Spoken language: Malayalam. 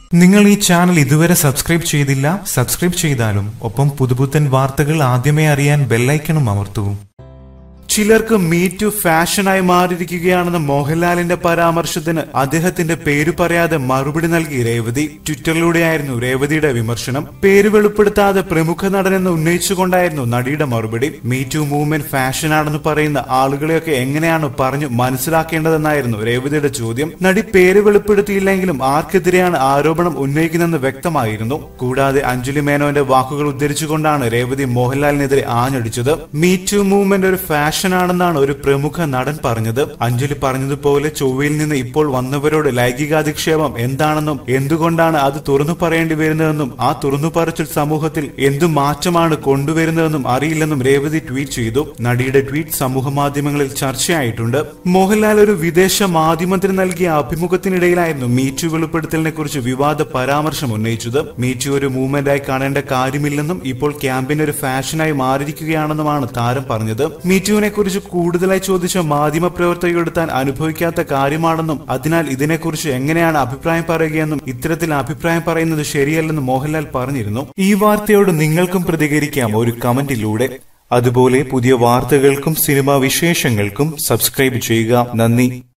നിങ്ങൾ ഈ ചാനൽ ഇതുവരെ സബ്സ്ക്രൈബ് ചെയ്തില്ല സബ്സ്ക്രൈബ് ചെയ്താലും ഒപ്പം പുതുപുത്തൻ വാർത്തകൾ ആദ്യമേ അറിയാൻ ബെല്ലൈക്കണും അമർത്തൂ ചിലർക്ക് മീറ്റു ഫാഷനായി മാറിയിരിക്കുകയാണെന്ന മോഹൻലാലിന്റെ പരാമർശത്തിന് അദ്ദേഹത്തിന്റെ പേര് പറയാതെ മറുപടി നൽകി രേവതി ട്വിറ്ററിലൂടെയായിരുന്നു രേവതിയുടെ വിമർശനം പേര് വെളിപ്പെടുത്താതെ പ്രമുഖ നടനെന്ന് ഉന്നയിച്ചുകൊണ്ടായിരുന്നു നടിയുടെ മറുപടി മീറ്റു മൂവ്മെന്റ് ഫാഷനാണെന്ന് പറയുന്ന ആളുകളെയൊക്കെ എങ്ങനെയാണ് പറഞ്ഞു മനസ്സിലാക്കേണ്ടതെന്നായിരുന്നു രേവതിയുടെ ചോദ്യം നടി പേര് വെളിപ്പെടുത്തിയില്ലെങ്കിലും ആർക്കെതിരെയാണ് ആരോപണം ഉന്നയിക്കുന്നതെന്ന് വ്യക്തമായിരുന്നു കൂടാതെ അഞ്ജലി മേനോന്റെ വാക്കുകൾ ഉദ്ധരിച്ചുകൊണ്ടാണ് രേവതി മോഹൻലാലിനെതിരെ ആഞ്ഞടിച്ചത് മീറ്റു മൂവ്മെന്റ് ഒരു ഫാഷൻ ഫാഷനാണെന്നാണ് ഒരു പ്രമുഖ നടൻ പറഞ്ഞത് അഞ്ജലി പറഞ്ഞതുപോലെ ചൊവ്വയിൽ നിന്ന് ഇപ്പോൾ വന്നവരോട് ലൈംഗികാധിക്ഷേപം എന്താണെന്നും എന്തുകൊണ്ടാണ് അത് തുറന്നു പറയേണ്ടി വരുന്നതെന്നും ആ തുറന്നു പറച്ചിൽ സമൂഹത്തിൽ എന്തു മാറ്റമാണ് കൊണ്ടുവരുന്നതെന്നും അറിയില്ലെന്നും രേവതി ട്വീറ്റ് ചെയ്തു നടിയുടെ ട്വീറ്റ് സമൂഹ മാധ്യമങ്ങളിൽ ചർച്ചയായിട്ടുണ്ട് മോഹൻലാൽ ഒരു വിദേശ മാധ്യമത്തിന് നൽകിയ അഭിമുഖത്തിനിടയിലായിരുന്നു മീറ്റു വെളിപ്പെടുത്തലിനെ കുറിച്ച് വിവാദ പരാമർശം ഉന്നയിച്ചത് മീറ്റു ഒരു മൂവ്മെന്റായി കാണേണ്ട കാര്യമില്ലെന്നും ഇപ്പോൾ ക്യാമ്പയിൻ ഒരു ഫാഷനായി മാറിയിരിക്കുകയാണെന്നുമാണ് താരം പറഞ്ഞത് മീറ്റുവിനെ കുറിച്ച് കൂടുതലായി ചോദിച്ച മാധ്യമ പ്രവർത്തകരോട് താൻ അനുഭവിക്കാത്ത കാര്യമാണെന്നും അതിനാൽ ഇതിനെക്കുറിച്ച് എങ്ങനെയാണ് അഭിപ്രായം പറയുകയെന്നും ഇത്തരത്തിൽ അഭിപ്രായം പറയുന്നത് ശരിയല്ലെന്നും മോഹൻലാൽ പറഞ്ഞിരുന്നു ഈ വാർത്തയോട് നിങ്ങൾക്കും പ്രതികരിക്കാം ഒരു കമന്റിലൂടെ അതുപോലെ പുതിയ വാർത്തകൾക്കും സിനിമാ വിശേഷങ്ങൾക്കും സബ്സ്ക്രൈബ് ചെയ്യുക നന്ദി